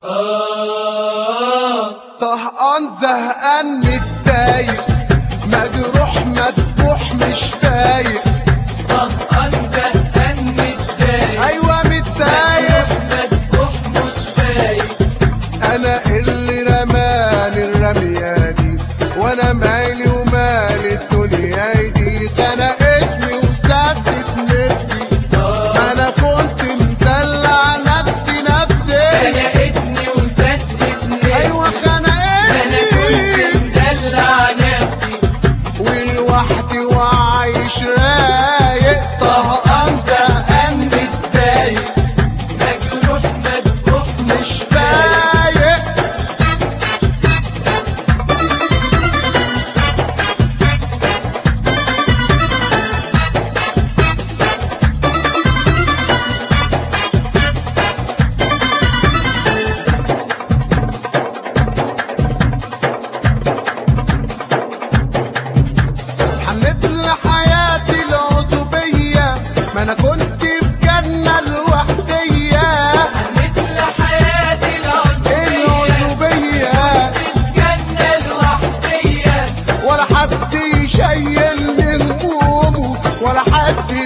طهقان زهقان متضايق مجروح مذبوح مش فايق طهقان زهقان متضايق ايوه متضايق مذبوح مش فايق انا اللي رماني الرمية دي وانا مالي ومالي الدنيا دي خنقتني وسدت نفسي ما انا كنت مدلع نفسي نفسي خنقتني وسدت نفسي ايوه انا كنت خنقتني مدلع نفسي ولوحدي وعايش رايق طهقان زهقان متضايق مجروح مذبوح مش فايق حنيت لحياتي العزوبية ما انا كنت في جنة لوحدية مثل حياتي العزوبية العزوبية الجنة الوحدية ولا حد يشيلني همومه ولا حد